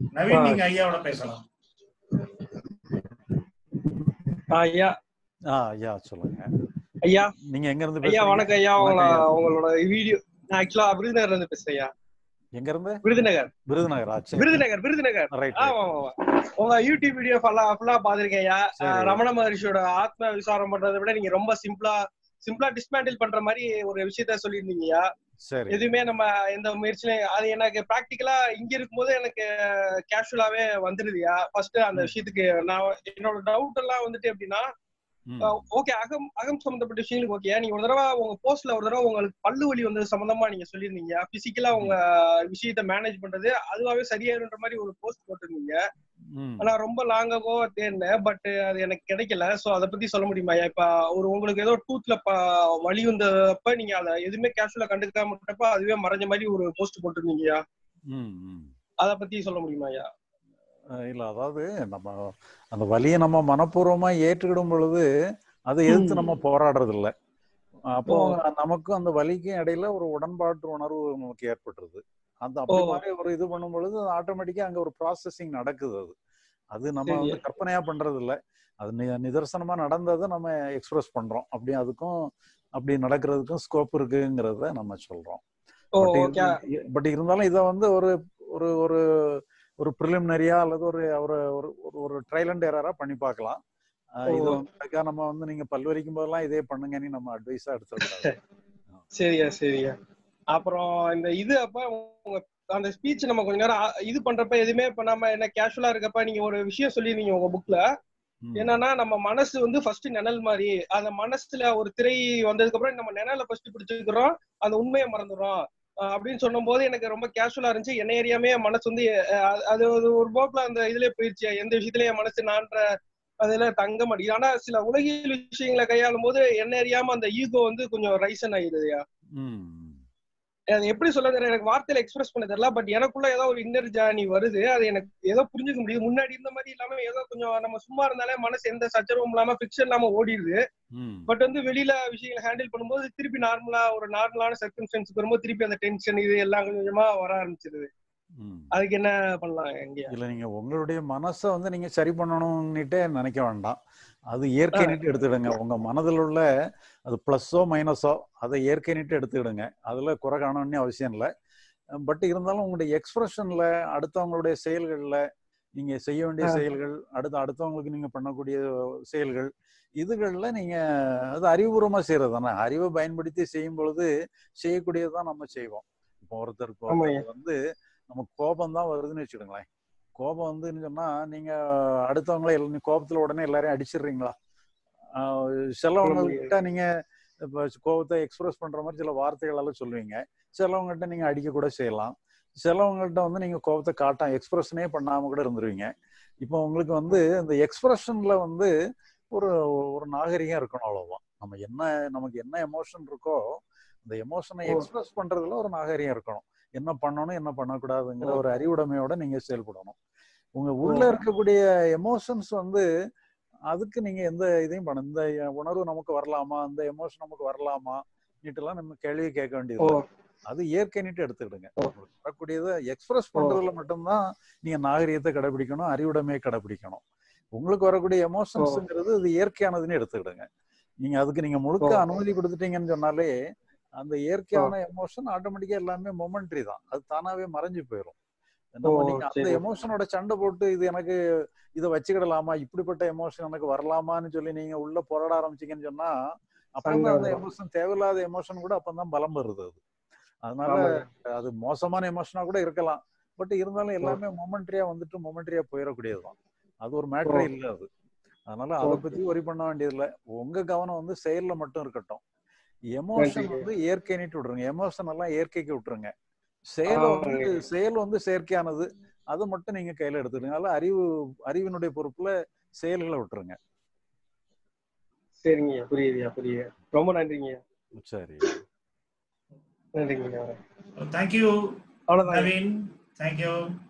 நவீன் நீங்க ஐயாவோட பேசலாம் ஆ, ஐயா ஆ ஐயா சொல்லுங்க ஐயா நீங்க எங்க இருந்து ஐயா பேசுறீங்க வணக்கம் ஐயா உங்கள வணக்கம் ஐயா. உங்களோட வீடியோ நான் ஆக்சுவலா விருதுநகர்ல இருந்து பேசுறேன் ஐயா எங்க இருந்து விருதுநகர் விருதுநகர் ஆச்சு விருதுநகர் விருதுநகர் ரைட் ஆமா ஆமா ஆமா. உங்க யூடியூப் வீடியோ ஃபுல்லா ஃபுல்லா பாத்திருக்கேன் ஐயா சரி. ஆ, ரமண மகரிஷியோட ஆத்ம விசாரம் பண்றதை விட நீங்க ரொம்ப சிம்பிளா சிம்பிளா டிஸ்மேண்டில் பண்ற மாதிரி ஒரு விஷயத்த சொல்லியிருந்தீங்க ஐயா சரி எதுவுமே நம்ம எந்த முயற்சியிலும் அது எனக்கு பிராக்டிக்கலா இங்க இருக்கும்போது எனக்கு கேஷுவலாவே வந்துருதுயா ஃபர்ஸ்ட் அந்த ம். விஷயத்துக்கு நான் என்னோட டவுட் எல்லாம் வந்துட்டு எப்படின்னா ம். ஓகே அகம் அகம் சம்பந்தப்பட்ட விஷயங்களுக்கு ஓகே நீங்க ஒரு தடவை உங்க போஸ்ட்ல ஒரு தடவை உங்களுக்கு பல்லு வலி வந்தது சம்பந்தமா நீங்க சொல்லியிருந்தீங்க பிசிக்கலா உங்க விஷயத்த மேனேஜ் பண்றது அதுவாவே சரியாயிருன்ற மாதிரி ஒரு போஸ்ட் போட்டிருந்தீங்க ம். ஆனா ரொம்ப லாங்காகோ தேடினேன் பட் அது எனக்கு கிடைக்கல சோ அத பத்தி சொல்ல முடியுமா இப்ப ஒரு உங்களுக்கு ஏதோ டூத்ல வலி வந்தப்ப நீங்க அத எதுவுமே கேஷுவலா கண்டுக்காம விட்டப்ப அதுவே மறைஞ்ச மாதிரி ஒரு போஸ்ட் போட்டிருந்தீங்கயா ம், ம். அத பத்தி சொல்ல முடியுமாயா அஹ் இல்ல அதாவது நம்ம அந்த வலியை நம்ம மனப்பூர்வமா ஏற்றுக்கிடும் பொழுது அதை எதிர்த்து நம்ம போராடுறது இல்ல அப்போ நமக்கும் அந்த வலிக்கும் இடையில ஒரு உடன்பாட்டு உணர்வு நமக்கு ஏற்பட்டுருது அந்த அப்படி ஓ. மாதிரி ஒரு இது பண்ணும் பொழுது ஆட்டோமேட்டிக்கா அங்க ஒரு ப்ராசஸிங் நடக்குது அது அது நம்ம சரி. வந்து கற்பனையா பண்றது இல்ல அது நி- நிதர்சனமா நடந்ததை நம்ம எக்ஸ்பிரஸ் பண்றோம் அப்படி அதுக்கும் அப்படி நடக்கிறதுக்கும் ஸ்கோப் இருக்குங்கிறத நம்ம சொல்றோம் ஓ பட் ஓகே பட் இருந்தாலும் இதை வந்து ஒரு ஒரு ஒரு ஒரு ப்ரிலிமினரியா அல்லது ஒரு ஒரு ஒரு- ஒரு ஒரு ட்ரையல் அண்ட் எரரா பண்ணி பார்க்கலாம் அஹ் இது ஓ. வந்து அதுக்காக நம்ம வந்து நீங்க பல் வலிக்கும் போதெல்லாம் இதே பண்ணுங்கன்னு நம்ம அட்வைஸா எடுத்துக்கூடாது சரியா சரியா அப்புறம் இந்த இது அப்ப உங்க அந்த ஸ்பீச் நம்ம கொஞ்ச நேரம் ஆ- இது பண்றப்ப எதுவுமே பண்ணாம என்ன கேஷுவலா இருக்கப்ப நீங்க ஒரு விஷயம் சொல்லிருந்தீங்க உங்க புக்ல ம். என்னன்னா நம்ம மனசு வந்து ஃபர்ஸ்ட் நிழல் மாதிரி அந்த மனசுல ஒரு திரை வந்ததுக்கு அப்புறம் நம்ம நிழலை ஃபர்ஸ்ட் பிடிச்சிக்கிறோம் அந்த உண்மையை மறந்துடுறோம் அஹ் அப்படின்னு சொல்லும் போது எனக்கு ரொம்ப கேஷுவலா இருந்துச்சு என்ன ஏரியாமே என் மனசு வந்து அஹ் அது- அது ஒரு- ஒரு போக்குல அந்த இதுலயே போயிடுச்சு எந்த விஷயத்துலயும் என் மனசு நான்ற அதுல தங்க மாட்டேங்குது ஆனா சில உலகியல் விஷயங்களை கையாளும் போது என்ன அறியாம அந்த ஈகோ வந்து கொஞ்சம் ரைசன் ஆயிடுதுயா ம். அது எப்படி சொல்ல தெரியல எனக்கு வார்த்தையில எக்ஸ்பிரஸ் பண்ண தெரியல பட் எனக்குள்ள ஏதோ ஒரு இன்னர் ஜானி வருது அது எனக்கு ஏதோ புரிஞ்சுக்க முடியுது முன்னாடி இருந்த மாதிரி இல்லாம ஏதோ கொஞ்சம் நம்ம சும்மா இருந்தாலே மனசு எந்த சச்சரவும் இல்லாம ஃபிக்ஷன் இல்லாம ஓடிடுது ம். பட் வந்து வெளியில விஷயங்களை ஹேண்டில் பண்ணும்போது திருப்பி நார்மலா ஒரு நார்மலான சர்க்கம்ஸ்டன்ஸ் வரும்போது திருப்பி அந்த டென்ஷன் இது எல்லாம் கொஞ்சம் கொஞ்சமா வர ஆரம்பிச்சிருது ம். அதுக்கு என்ன பண்ணலாம் எங்க இல்ல நீங்க உங்களுடைய மனசை வந்து நீங்க சரி பண்ணணும்னுட்டே நினைக்க வேண்டாம் அது இயற்கைன்னுட்டு எடுத்துடுங்க உங்க மனதில் உள்ள அது பிளஸ்ஸோ மைனஸோ அதை இயற்கைன்னுட்டு எடுத்துக்கிடுங்க அதுல குறை காணணும்னு அவசியம் இல்லை பட் இருந்தாலும் உங்களுடைய எக்ஸ்பிரஷன்ல அடுத்தவங்களுடைய செயல்கள்ல நீங்க செய்ய வேண்டிய ஆ. செயல்கள் அடுத்து அடுத்தவங்களுக்கு நீங்க பண்ணக்கூடிய செயல்கள் இதுகள்ல நீங்க அது அறிவுபூர்வமா செய்யறது தானே அறிவை பயன்படுத்தி செய்யும் பொழுது செய்யக்கூடியதுதான் நம்ம செய்வோம் இப்போ ஒருத்தருக்கு ஆமாய்யா. ஒருத்தர் வந்து நமக்கு கோபம் தான் வருதுன்னு வச்சுக்கோங்களேன் கோபம் வந்துன்னு சொன்னா நீங்க அடுத்தவங்கள எல்லா- கோபத்துல உடனே எல்லாரையும் அடிச்சிடுறீங்களா ஆஹ் சிலவங்ககிட்ட நீங்க இப்ப கோபத்தை எக்ஸ்பிரஸ் பண்ற மாதிரி சில வார்த்தைகள் எல்லாம் சொல்லுவீங்க சிலவங்ககிட்ட நீங்க அடிக்க கூட செய்யலாம் சிலவங்ககிட்ட வந்து நீங்க கோபத்தை காட்ட எக்ஸ்பிரஷனே பண்ணாம கூட இருந்துருவீங்க இப்போ உங்களுக்கு வந்து இந்த எக்ஸ்பிரஷன்ல வந்து ஒரு ஒரு நாகரிகம் இருக்கணும் அவ்வளவுதான் நம்ம என்ன நமக்கு என்ன எமோஷன் இருக்கோ அந்த எமோஷனை ஓ. எக்ஸ்பிரஸ் பண்றதுல ஒரு நாகரிகம் இருக்கணும் என்ன பண்ணணும் என்ன பண்ணக்கூடாதுங்கிற ஒரு அறிவுடைமையோட நீங்க செயல்படணும் உங்க உள்ள ஓ. இருக்கக்கூடிய எமோஷன்ஸ் வந்து அதுக்கு நீங்க எந்த இதையும் பண்ண இந்த உணர்வு நமக்கு வரலாமா இந்த எமோஷன் நமக்கு வரலாமா நீட்டெல்லாம் நம்ம கேள்வி கேட்க வேண்டியது ஓ இல்ல. அது இயற்கை நீட்டு எடுத்துக்கிடுங்க ஓ. உங்களுக்கு வரக்கூடியதை எக்ஸ்பிரஸ் பண்றதுல மட்டும்தான் நீங்க நாகரிகத்தை கடைபிடிக்கணும் அறிவுடைமையை கடைபிடிக்கணும் உங்களுக்கு வரக்கூடிய எமோஷன்ஸ்ங்கிறது அது இயற்கையானதுன்னு எடுத்துக்கிடுங்க நீங்க அதுக்கு நீங்க முழுக்க ஓ. அனுமதி கொடுத்துட்டீங்கன்னு சொன்னாலே அந்த இயற்கையான எமோஷன் ஆட்டோமேட்டிக்கா எல்லாமே மொமெண்ட்ரி தான் அது தானாவே மறைஞ்சு போயிடும் நம்ம ஓ, நீங்க அந்த சரி. எமோஷனோட சண்டை போட்டு இது எனக்கு இதை வச்சுக்கிடலாமா இப்படிப்பட்ட எமோஷன் எனக்கு வரலாமான்னு சொல்லி நீங்க உள்ள போராட ஆரம்பிச்சீங்கன்னு சொன்னா அப்பதான் சண்டை அந்த வரும். எமோஷன் தேவையில்லாத எமோஷன் கூட அப்பதான் பலம் வருது அது அதனால ஆமாய்யா. அது மோசமான எமோஷனா கூட இருக்கலாம் பட் இருந்தாலும் எல்லாமே மொமெண்ட்ரியா வந்துட்டு மொமெண்ட்ரியா போயிடக்கூடியதுதான் அது ஒரு மேட்டரே ஓ. இல்ல அது அதனால அதை ஓகே. பத்தி ஒரி பண்ண வேண்டியதில்ல உங்க கவனம் வந்து செயல்ல மட்டும் இருக்கட்டும் எமோஷன் நன்றி. வந்து இயற்கை நீட்டு விட்டுருங்க எமோஷன் எல்லாம் இயற்கைக்கு விட்டுருங்க செயலை வந்து ஆமாங்க. செயல் வந்து செயற்கையானது அதை மட்டும் நீங்க கையில எடுத்துடுங்க அதனால அறிவு அறிவினுடைய பொறுப்புல செயல்களை விட்டுருங்க சரிங்கய்யா புரியுதுயா புரியுது ரொம்ப நன்றிங்கய்யா சரி நன்றிங்கய்யா தேங்க்யூ அவ்வளவுதான் நவீன் தேங்க்யூ